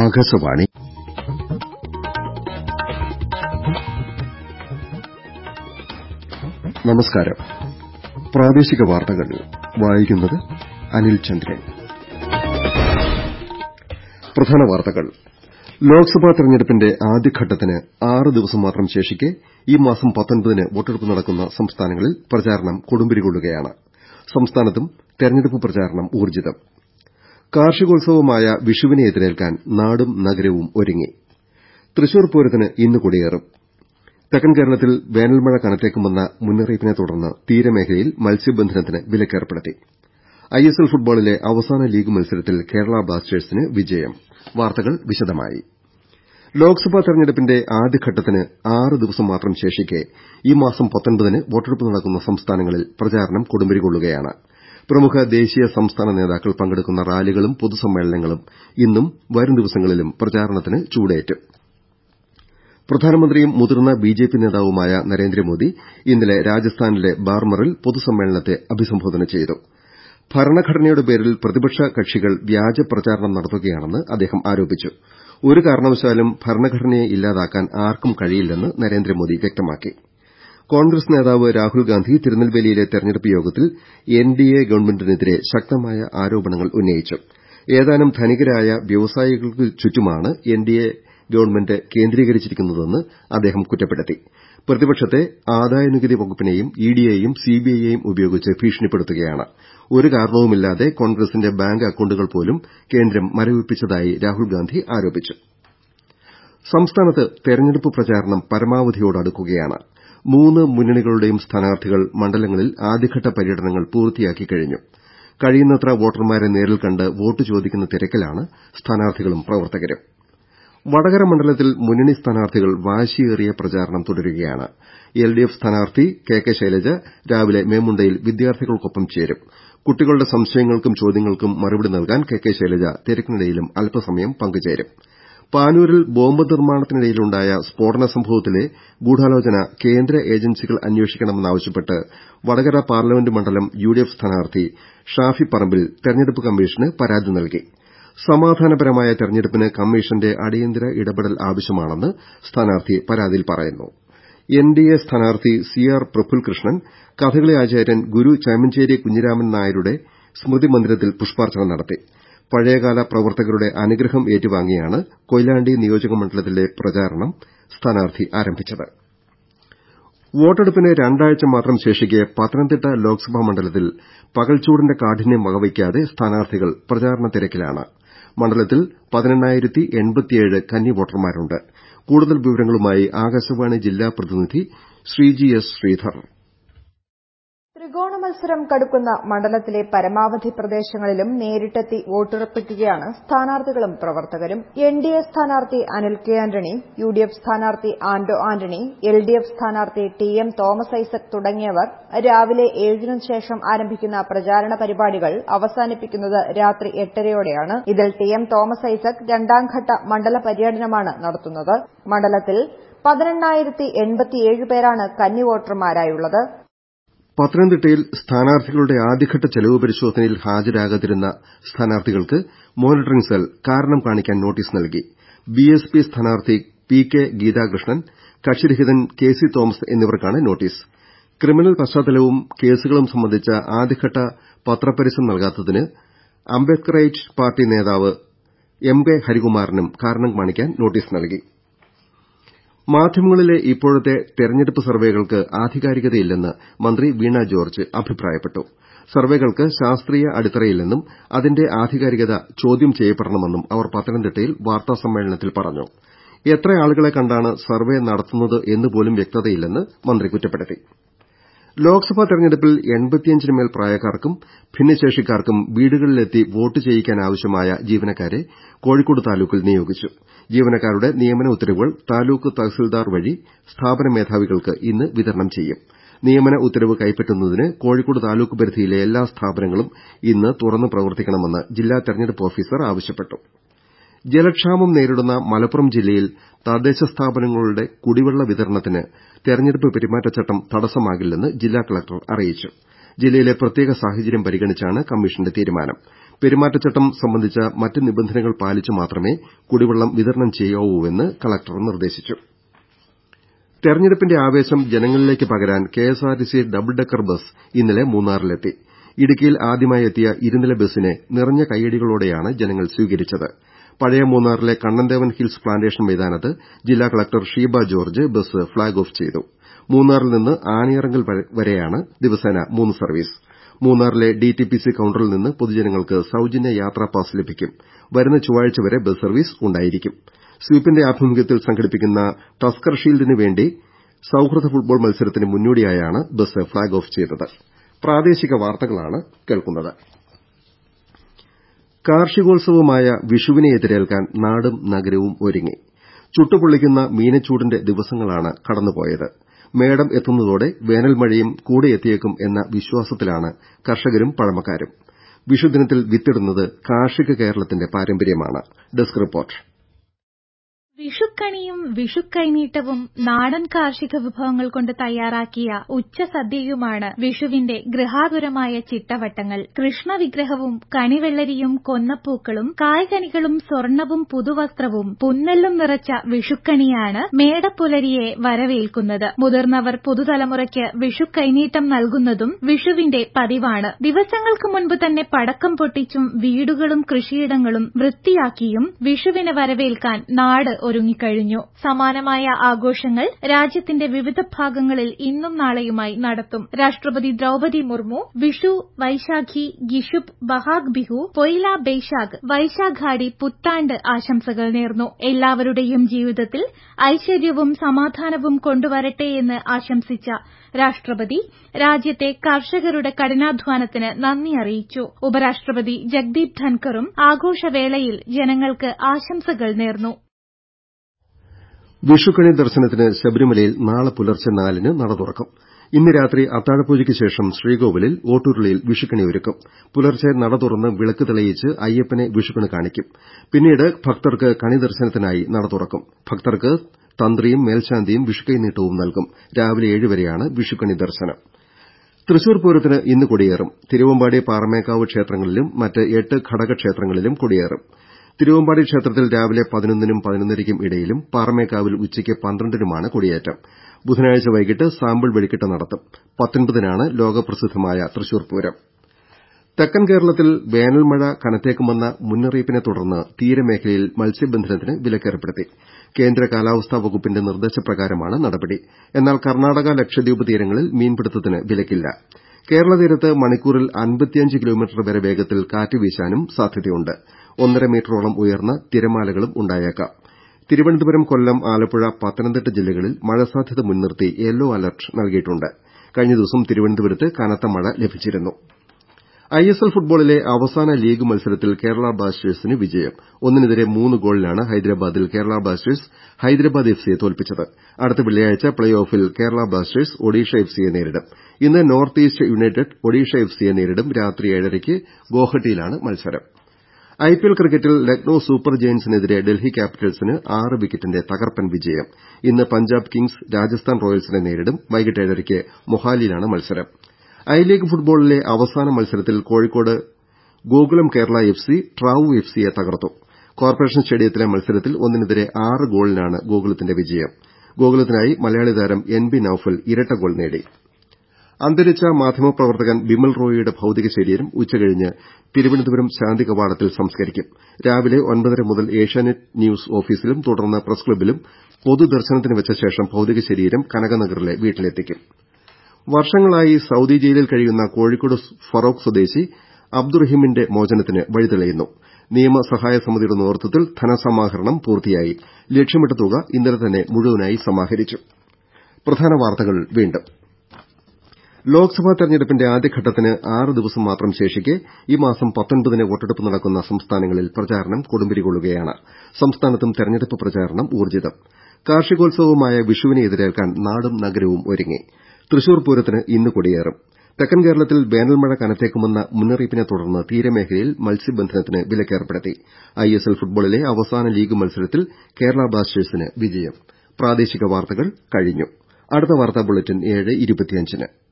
ആകാശവാണി നമസ്കാരം പ്രാദേശിക വാർത്തകൾ വായിക്കുന്നത് അനിൽ ചന്ദ്രൻ പ്രധാന വാർത്തകൾ ലോക്സഭാ തെരഞ്ഞെടുപ്പിന്റെ ആദ്യഘട്ടത്തിന് ആറ് ദിവസം മാത്രം ശേഷിക്കെ ഈ മാസം പത്തൊൻപതിന് വോട്ടെടുപ്പ് നടക്കുന്ന സംസ്ഥാനങ്ങളിൽ പ്രചാരണം കൊടുമ്പിരികൊള്ളുകയാണ് സംസ്ഥാനത്തും തെരഞ്ഞെടുപ്പ് പ്രചാരണം ഊർജ്ജിതം കാർഷികോത്സവമായ വിഷുവിനെ എതിരേൽക്കാൻ നാടും നഗരവും ഒരുങ്ങി തൃശൂർ പൂരത്തിന് ഇന്ന് കൊടിയേറും തെക്കൻ കേരളത്തിൽ വേനൽമഴ കനത്തേക്കുമെന്ന മുന്നറിയിപ്പിനെ തുടർന്ന് തീരമേഖലയിൽ മത്സ്യബന്ധനത്തിന് വിലക്കേർപ്പെടുത്തി ഐഎസ്എൽ ഫുട്ബോളിലെ അവസാന ലീഗ് മത്സരത്തിൽ കേരള ബ്ലാസ്റ്റേഴ്സിന് വിജയം വാർത്തകൾ വിശദമായി ലോക്സഭാ തെരഞ്ഞെടുപ്പിന്റെ ആദ്യഘട്ടത്തിന് ആറ് ദിവസം മാത്രം ശേഷിക്കെ ഈ മാസം പത്തൊൻപതിന് വോട്ടെടുപ്പ് നടക്കുന്ന സംസ്ഥാനങ്ങളിൽ പ്രചാരണം കൊടുമ്പിരികൊള്ളുകയാണ് പ്രമുഖ ദേശീയ സംസ്ഥാന നേതാക്കൾ പങ്കെടുക്കുന്ന റാലികളും പൊതുസമ്മേളനങ്ങളും ഇന്നും വരും ദിവസങ്ങളിലും പ്രചാരണത്തിന് ചൂടേറ്റും പ്രധാനമന്ത്രിയും മുതിർന്ന ബിജെപി നേതാവുമായ നരേന്ദ്രമോദി ഇന്നലെ രാജസ്ഥാനിലെ ബാർമറിൽ പൊതുസമ്മേളനത്തെ അഭിസംബോധന ചെയ്തു ഭരണഘടനയുടെ പേരിൽ പ്രതിപക്ഷ കക്ഷികൾ വ്യാജ പ്രചാരണം നടത്തുകയാണെന്ന് അദ്ദേഹം ആരോപിച്ചു ഒരു കാരണവശാലും ഭരണഘടനയെ ഇല്ലാതാക്കാൻ ആർക്കും കഴിയില്ലെന്ന് നരേന്ദ്രമോദി വ്യക്തമാക്കി കോൺഗ്രസ് നേതാവ് രാഹുൽഗാന്ധി തിരുനെൽവേലിയിലെ തെരഞ്ഞെടുപ്പ് യോഗത്തിൽ എൻഡിഎ ഗവൺമെന്റിനെതിരെ ശക്തമായ ആരോപണങ്ങൾ ഉന്നയിച്ചു ഏതാനും ധനികരായ വ്യവസായികൾക്ക് ചുറ്റുമാണ് എൻഡിഎ ഗവൺമെന്റ് കേന്ദ്രീകരിച്ചിരിക്കുന്നതെന്ന് അദ്ദേഹം കുറ്റപ്പെടുത്തി പ്രതിപക്ഷത്തെ ആദായനികുതി വകുപ്പിനെയും ഇഡിയെയും സിബിഐയെയും ഉപയോഗിച്ച് ഭീഷണിപ്പെടുത്തുകയാണ് ഒരു കാരണവുമില്ലാതെ കോൺഗ്രസിന്റെ ബാങ്ക് അക്കൌണ്ടുകൾ പോലും കേന്ദ്രം മരവിപ്പിച്ചതായി രാഹുൽഗാന്ധി ആരോപിച്ചു സംസ്ഥാനത്ത് തെരഞ്ഞെടുപ്പ് പ്രചാരണം പരമാവധിയോടടുക്കുകയാണ് മൂന്ന് മുന്നണികളുടെയും സ്ഥാനാർത്ഥികൾ മണ്ഡലങ്ങളിൽ ആദ്യഘട്ട പര്യടനങ്ങൾ പൂർത്തിയാക്കി കഴിഞ്ഞു കഴിയുന്നത്ര വോട്ടർമാരെ നേരിൽ കണ്ട് വോട്ട് ചോദിക്കുന്ന തിരക്കിലാണ് സ്ഥാനാർത്ഥികളും പ്രവർത്തകരും വടകര മണ്ഡലത്തിൽ മുന്നണി സ്ഥാനാർത്ഥികൾ വാശിയേറിയ പ്രചാരണം തുടരുകയാണ് എൽഡിഎഫ് സ്ഥാനാർത്ഥി കെ കെ ശൈലജ രാവിലെ മേമുണ്ടയിൽ വിദ്യാർത്ഥികൾക്കൊപ്പം ചേരും കുട്ടികളുടെ സംശയങ്ങൾക്കും ചോദ്യങ്ങൾക്കും മറുപടി നൽകാൻ കെ കെ ശൈലജ തിരക്കിനിടയിലും അല്പസമയം പങ്കുചേരും പാനൂരിൽ ബോംബ് നിർമ്മാണത്തിനിടയിലുണ്ടായ സ്ഫോടന സംഭവത്തിലെ ഗൂഢാലോചന കേന്ദ്ര ഏജൻസികൾ അന്വേഷിക്കണമെന്നാവശ്യപ്പെട്ട് വടകര പാർലമെന്റ് മണ്ഡലം യുഡിഎഫ് സ്ഥാനാർത്ഥി ഷാഫി പറമ്പിൽ തെരഞ്ഞെടുപ്പ് കമ്മീഷന് പരാതി നൽകി സമാധാനപരമായ തെരഞ്ഞെടുപ്പിന് കമ്മീഷന്റെ അടിയന്തര ഇടപെടൽ ആവശ്യമാണെന്ന് സ്ഥാനാർത്ഥി പരാതിയിൽ പറയുന്നു എൻഡിഎ സ്ഥാനാർത്ഥി സി ആർ പ്രഫുൽകൃഷ്ണൻ കഥകളി ആചാര്യൻ ഗുരു ചേമഞ്ചേരി കുഞ്ഞിരാമൻ നായരുടെ സ്മൃതി മന്ദിരത്തിൽ പുഷ്പാർച്ചന നടത്തി പഴയകാല പ്രവർത്തകരുടെ അനുഗ്രഹം ഏറ്റുവാങ്ങിയാണ് കൊയിലാണ്ടി നിയോജക മണ്ഡലത്തിലെ പ്രചാരണം സ്ഥാനാർത്ഥി ആരംഭിച്ചത് വോട്ടെടുപ്പിന് രണ്ടാഴ്ച മാത്രം ശേഷിക്കെ പത്തനംതിട്ട ലോക്സഭാ മണ്ഡലത്തിൽ പകൽച്ചൂടിന്റെ കാഠിന്യം വകവയ്ക്കാതെ സ്ഥാനാർത്ഥികൾ പ്രചാരണ തിരക്കിലാണ് മണ്ഡലത്തിൽ കന്നി വോട്ടർമാരുണ്ട് കൂടുതൽ വിവരങ്ങളുമായി ആകാശവാണി ജില്ലാ പ്രതിനിധി ശ്രീജി എസ് ശ്രീധർ ത്രികോണ മത്സരം കടുക്കുന്ന മണ്ഡലത്തിലെ പരമാവധി പ്രദേശങ്ങളിലും നേരിട്ടെത്തി വോട്ടുറപ്പിക്കുകയാണ് സ്ഥാനാർത്ഥികളും പ്രവർത്തകരും എൻ ഡി എ സ്ഥാനാർത്ഥി Anil K Antony U D F സ്ഥാനാർത്ഥി Anto Antony L D F സ്ഥാനാർത്ഥി ടി എം തോമസ് ഐസക് തുടങ്ങിയവർ രാവിലെ ഏഴിനു ശേഷം ആരംഭിക്കുന്ന പ്രചാരണ പരിപാടികൾ അവസാനിപ്പിക്കുന്നത് രാത്രി എട്ടരയോടെയാണ് ഇതിൽ ടി എം തോമസ് ഐസക് രണ്ടാംഘട്ട മണ്ഡല പര്യടനമാണ് നടത്തുന്നത് മണ്ഡലത്തിൽ പതിനെണ്ണായിരത്തി എൺപത്തിയേഴ് പേരാണ് കന്നി വോട്ടർമാരായുള്ളത് പത്തനംതിട്ടയിൽ സ്ഥാനാർത്ഥികളുടെ ആദ്യഘട്ട ചെലവ് പരിശോധനയിൽ ഹാജരാകാതിരുന്ന സ്ഥാനാർത്ഥികൾക്ക് മോണിറ്ററിംഗ് സെൽ കാരണം കാണിക്കാൻ നോട്ടീസ് നൽകി ബിഎസ്പി സ്ഥാനാർത്ഥി പി കെ ഗീതാകൃഷ്ണൻ കക്ഷിരഹിതൻ കെ സി തോമസ് എന്നിവർക്കാണ് നോട്ടീസ് ക്രിമിനൽ പശ്ചാത്തലവും കേസുകളും സംബന്ധിച്ച ആദ്യഘട്ട പത്രപരസ്യം നൽകാത്തതിന് അംബേദ്കറൈറ്റ് പാർട്ടി നേതാവ് എം കെ ഹരികുമാറിനും കാരണം കാണിക്കാൻ നോട്ടീസ് നൽകി മാധ്യമങ്ങളിലെ ഇപ്പോഴത്തെ തെരഞ്ഞെടുപ്പ് സർവേകൾക്ക് ആധികാരികതയില്ലെന്ന് മന്ത്രി വീണ ജോർജ് അഭിപ്രായപ്പെട്ടു സർവേകൾക്ക് ശാസ്ത്രീയ അടിത്തറയില്ലെന്നും അതിന്റെ ആധികാരികത ചോദ്യം ചെയ്യപ്പെടണമെന്നും അവർ പത്തനംതിട്ടയിൽ വാർത്താസമ്മേളനത്തിൽ പറഞ്ഞു എത്ര ആളുകളെ കണ്ടാണ് സർവേ നടത്തുന്നത് എന്നുപോലും വ്യക്തതയില്ലെന്ന് മന്ത്രി കുറ്റപ്പെടുത്തി ലോക്സഭാ തെരഞ്ഞെടുപ്പിൽ എൺപത്തിയഞ്ചിന് മേൽ പ്രായക്കാർക്കും ഭിന്നശേഷിക്കാർക്കും വീടുകളിലെത്തി വോട്ട് ചെയ്യിക്കാനാവശ്യമായ ജീവനക്കാരെ കോഴിക്കോട് താലൂക്കിൽ നിയോഗിച്ചു ജീവനക്കാരുടെ നിയമന ഉത്തരവുകൾ താലൂക്ക് തഹസിൽദാർ വഴി സ്ഥാപന മേധാവികൾക്ക് ഇന്ന് വിതരണം ചെയ്യും നിയമന ഉത്തരവ് കൈപ്പറ്റുന്നതിന് കോഴിക്കോട് താലൂക്ക് പരിധിയിലെ എല്ലാ സ്ഥാപനങ്ങളും ഇന്ന് തുറന്ന് പ്രവർത്തിക്കണമെന്ന് ജില്ലാ തെരഞ്ഞെടുപ്പ് ഓഫീസർ ആവശ്യപ്പെട്ടു ജലക്ഷാമം നേരിടുന്ന മലപ്പുറം ജില്ലയിൽ തദ്ദേശ സ്ഥാപനങ്ങളുടെ കുടിവെള്ള വിതരണത്തിന് തെരഞ്ഞെടുപ്പ് പെരുമാറ്റച്ചട്ടം തടസ്സമാകില്ലെന്ന് ജില്ലാ കലക്ടർ അറിയിച്ചു ജില്ലയിലെ പ്രത്യേക സാഹചര്യം പരിഗണിച്ചാണ് കമ്മീഷന്റെ തീരുമാനം പെരുമാറ്റച്ചട്ടം സംബന്ധിച്ച മറ്റ് നിബന്ധനകൾ പാലിച്ച് മാത്രമേ കുടിവെള്ളം വിതരണം ചെയ്യാവൂവെന്ന് കളക്ടർ നിർദ്ദേശിച്ചു തെരഞ്ഞെടുപ്പിന്റെ ആവേശം ജനങ്ങളിലേക്ക് പകരാൻ കെഎസ്ആർടിസി ഡബിൾ ഡെക്കർ ബസ് ഇന്നലെ മൂന്നാറിലെത്തി ഇടുക്കിയിൽ ആദ്യമായി എത്തിയ ഇരുനില ബസിനെ നിറഞ്ഞ കയ്യടികളോടെയാണ് ജനങ്ങൾ സ്വീകരിച്ചത് പഴയ മൂന്നാറിലെ കണ്ണൻദേവൻ ഹിൽസ് പ്ലാന്റേഷൻ മൈതാനത്ത് ജില്ലാ collector Sheeba George bus flag off ചെയ്തു മൂന്നാറിൽ നിന്ന് ആനയിറങ്കൽ വരെയാണ് ദിവസേന മൂന്ന് സർവീസ് മൂന്നാറിലെ ഡിടിപിസി കൌണ്ടറിൽ നിന്ന് പൊതുജനങ്ങൾക്ക് സൌജന്യ യാത്രാ പാസ് ലഭിക്കും വരുന്ന ചൊവ്വാഴ്ച വരെ ബസ് സർവീസ് ഉണ്ടായിരിക്കും സ്വീപിന്റെ ആഭിമുഖ്യത്തിൽ സംഘടിപ്പിക്കുന്ന ടസ്കർ ഷീൽഡിന് വേണ്ടി സൌഹൃദ ഫുട്ബോൾ മത്സരത്തിന് മുന്നോടിയായാണ് ബസ് ഫ്ളാഗ് ഓഫ് ചെയ്തത് പ്രാദേശിക വാർത്തകളാണ് കേൾക്കുന്നത് കാർഷികോത്സവമായ വിഷുവിനെ എതിരേൽക്കാൻ നാടും നഗരവും ഒരുങ്ങി ചുട്ടുപൊള്ളിക്കുന്ന മീനച്ചൂടിന്റെ ദിവസങ്ങളാണ് കടന്നുപോയത് മേടം എത്തുന്നതോടെ വേനൽമഴയും കൂടെ എത്തിയേക്കും എന്ന വിശ്വാസത്തിലാണ് കർഷകരും പഴമക്കാരും വിഷുദിനത്തിൽ വിത്തിടുന്നത് കാർഷിക കേരളത്തിന്റെ പാരമ്പര്യമാണ് ഡെസ്ക് റിപ്പോർട്ട് വിഷുക്കണിയും വിഷുക്കൈനീട്ടവും നാടൻ കാർഷിക വിഭവങ്ങൾ കൊണ്ട് തയ്യാറാക്കിയ ഉച്ചസദ്യയുമാണ് വിഷുവിന്റെ ഗൃഹാതുരമായ ചിട്ടവട്ടങ്ങൾ കൃഷ്ണവിഗ്രഹവും കണിവെള്ളരിയും കൊന്നപ്പൂക്കളും കായ്കനികളും സ്വർണവും പുതുവസ്ത്രവും പുന്നെല്ലും നിറച്ച വിഷുക്കണിയാണ് മേടപ്പുലരിയെ വരവേൽക്കുന്നത് മുതിർന്നവർ പുതുതലമുറയ്ക്ക് വിഷുക്കൈനീട്ടം നൽകുന്നതും വിഷുവിന്റെ പതിവാണ് ദിവസങ്ങൾക്ക് മുൻപ് തന്നെ പടക്കം പൊട്ടിച്ചും വീടുകളും കൃഷിയിടങ്ങളും വൃത്തിയാക്കിയും വിഷുവിനെ വരവേൽക്കാൻ നാട് ഒരുങ്ങിക്കഴിഞ്ഞു സമാനമായ ആഘോഷങ്ങൾ രാജ്യത്തിന്റെ വിവിധ ഭാഗങ്ങളിൽ ഇന്നും നാളെയുമായി നടത്തും രാഷ്ട്രപതി ദ്രൌപതി മുർമു വിഷു വൈശാഖി ഗിഷുബ് ബഹാഗ് ബിഹു പൊയ്ല ബെയ്ശാഖ് വൈശാഖാടി പുത്താണ്ട് ആശംസകൾ നേർന്നു എല്ലാവരുടെയും ജീവിതത്തിൽ ഐശ്വര്യവും സമാധാനവും കൊണ്ടുവരട്ടെയെന്ന് ആശംസിച്ച രാഷ്ട്രപതി രാജ്യത്തെ കർഷകരുടെ കഠിനാധ്വാനത്തിന് നന്ദി അറിയിച്ചു ഉപരാഷ്ട്രപതി ജഗ്ദീപ് ധൻകറും ആഘോഷവേളയിൽ ജനങ്ങൾക്ക് ആശംസകൾ നേർന്നു വിഷുക്കണി ദർശനത്തിന് ശബരിമലയിൽ നാളെ പുലർച്ചെ നാലിന് നട തുറക്കും ഇന്ന് രാത്രി അത്താഴപൂജയ്ക്ക് ശേഷം ശ്രീകോവിലിൽ ഓട്ടൂരുളിയിൽ വിഷുക്കണി ഒരുക്കും പുലർച്ചെ നട തുറന്ന് വിളക്ക് തെളിയിച്ച് അയ്യപ്പനെ വിഷുക്കണി കാണിക്കും പിന്നീട് ഭക്തർക്ക് കണി ദർശനത്തിനായി നട തുറക്കും ഭക്തർക്ക് തന്ത്രിയും മേൽശാന്തിയും വിഷുക്കൈനീട്ടവും നൽകും രാവിലെ ഏഴ് വരെയാണ് വിഷുക്കണി ദർശനം തൃശൂർ പൂരത്തിന് ഇന്ന് കൊടിയേറും തിരുവമ്പാടി പാറമേക്കാവ് ക്ഷേത്രങ്ങളിലും മറ്റ് എട്ട് ഘടകക്ഷേത്രങ്ങളിലും കൊടിയേറും തിരുവമ്പാടി ക്ഷേത്രത്തിൽ രാവിലെ പതിനൊന്നിനും പതിനൊന്നരയ്ക്കും ഇടയിലും പാറമേക്കാവിൽ ഉച്ചയ്ക്ക് പന്ത്രണ്ടിനുമാണ് കൊടിയേറ്റം ബുധനാഴ്ച വൈകിട്ട് സാമ്പിൾ വെടിക്കെട്ട് നടത്തും പത്തൊൻപതിനാണ് ലോകപ്രസിദ്ധമായ തൃശൂർ പൂരം തെക്കൻ കേരളത്തിൽ വേനൽമഴ കനത്തേക്കുമെന്ന മുന്നറിയിപ്പിനെ തുടർന്ന് തീരമേഖലയിൽ മത്സ്യബന്ധനത്തിന് വിലക്കേർപ്പെടുത്തി കേന്ദ്ര കാലാവസ്ഥാ വകുപ്പിന്റെ നിർദ്ദേശപ്രകാരമാണ് നടപടി എന്നാൽ കർണാടക ലക്ഷദ്വീപ് തീരങ്ങളിൽ മീൻപിടുത്തത്തിന് വിലക്കില്ല കേരള തീരത്ത് മണിക്കൂറിൽ അൻപത്തിയഞ്ച് കിലോമീറ്റർ വരെ വേഗത്തിൽ കാറ്റ് വീശാനും സാധ്യതയുണ്ട് ഒന്നര മീറ്ററോളം ഉയർന്ന തിരമാലകളും ഉണ്ടായേക്കാം തിരുവനന്തപുരം കൊല്ലം ആലപ്പുഴ പത്തനംതിട്ട ജില്ലകളിൽ മഴ സാധ്യത മുൻനിർത്തി യെല്ലോ അലർട്ട് നൽകിയിട്ടുണ്ട് കഴിഞ്ഞ ദിവസം തിരുവനന്തപുരത്ത് കനത്ത മഴ ലഭിച്ചിരുന്നു ഐഎസ്എൽ ഫുട്ബോളിലെ അവസാന ലീഗ് മത്സരത്തിൽ കേരള ബ്ലാസ്റ്റേഴ്സിന് വിജയം ഒന്നിനെതിരെ മൂന്ന് ഗോളിനാണ് ഹൈദരാബാദിൽ കേരള ബ്ലാസ്റ്റേഴ്സ് ഹൈദരാബാദ് എഫ്സിയെ തോൽപ്പിച്ചത് അടുത്ത വെള്ളിയാഴ്ച പ്ലേ ഓഫിൽ കേരള ബ്ലാസ്റ്റേഴ്സ് ഒഡീഷ എഫ്സിയെ നേരിടും ഇന്ന് നോർത്ത് ഈസ്റ്റ് യുണൈറ്റഡ് ഒഡീഷ എഫ്സിയെ നേരിടും രാത്രി ഏഴരയ്ക്ക് ഗോഹട്ടിയിലാണ് മത്സരം ഐപിഎൽ ക്രിക്കറ്റിൽ ലക്നൌ സൂപ്പർ ജയന്റ്സിനെതിരെ ഡൽഹി ക്യാപിറ്റൽസിന് ആറ് വിക്കറ്റിന്റെ തകർപ്പൻ വിജയം ഇന്ന് പഞ്ചാബ് കിങ്സ് രാജസ്ഥാൻ റോയൽസിനെ നേരിടും വൈകിട്ട് ഏഴരയ്ക്ക് മൊഹാലിയിലാണ് മത്സരം ഐ ലീഗ് ഫുട്ബോളിലെ അവസാന മത്സരത്തിൽ കോഴിക്കോട് ഗോകുലം കേരള എഫ്സി ട്രാവു എഫ്സിയെ തകർത്തു കോർപ്പറേഷൻ സ്റ്റേഡിയത്തിലെ മത്സരത്തിൽ ഒന്നിനെതിരെ ആറ് ഗോളിനാണ് ഗോകുലത്തിന്റെ വിജയം ഗോകുലത്തിനായി മലയാളി താരം എൻ ബി നൌഫൽ ഇരട്ട ഗോൾ നേടി അന്തരിച്ച മാധ്യമപ്രവർത്തകൻ ബിമൽ റോയിയുടെ ഭൌതിക ശരീരം ഉച്ചകഴിഞ്ഞ് തിരുവനന്തപുരം ശാന്തി കവാടത്തിൽ സംസ്കരിക്കും രാവിലെ ഒൻപതര മുതൽ ഏഷ്യാനെറ്റ് ന്യൂസ് ഓഫീസിലും തുടർന്ന് പ്രസ് ക്ലബ്ബിലും പൊതുദർശനത്തിന് വെച്ച ശേഷം ഭൌതിക ശരീരം കനകനഗറിലെ വീട്ടിലെത്തിക്കും വർഷങ്ങളായി സൌദി ജയിലിൽ കഴിയുന്ന കോഴിക്കോട് ഫറോക്ക് സ്വദേശി അബ്ദുറഹീമിന്റെ മോചനത്തിന് വഴിതെളിയുന്നു നിയമസഹായ സമിതിയുടെ നേതൃത്വത്തിൽ ധനസമാഹരണം പൂർത്തിയായി ലക്ഷ്യമിട്ട തുക ഇന്നലെ തന്നെ മുഴുവനായി സമാഹരിച്ചു ലോക്സഭാ തെരഞ്ഞെടുപ്പിന്റെ ആദ്യഘട്ടത്തിന് ആറ് ദിവസം മാത്രം ശേഷിക്കെ ഈ മാസം പത്തൊൻപതിന് വോട്ടെടുപ്പ് നടക്കുന്ന സംസ്ഥാനങ്ങളിൽ പ്രചാരണം കൊടുമ്പിരികൊള്ളുകയാണ് സംസ്ഥാനത്തും തെരഞ്ഞെടുപ്പ് പ്രചാരണം ഊർജ്ജിതം കാർഷികോത്സവമായ വിഷുവിനെ എതിരേൽക്കാൻ നാടും നഗരവും ഒരുങ്ങി തൃശൂർ പൂരത്തിന് ഇന്ന് കൊടിയേറും തെക്കൻ കേരളത്തിൽ വേനൽമഴ കനത്തേക്കുമെന്ന മുന്നറിയിപ്പിനെ തുടർന്ന് തീരമേഖലയിൽ മത്സ്യബന്ധനത്തിന് വിലക്കേർപ്പെടുത്തി ഐഎസ്എൽ ഫുട്ബോളിലെ അവസാന ലീഗ് മത്സരത്തിൽ കേരള ബ്ലാസ്റ്റേഴ്സിന് വിജയം അടുത്ത വാർത്താ ബുള്ളറ്റിൻ ഏഴ് ഇരുപത്തിയഞ്ചിന്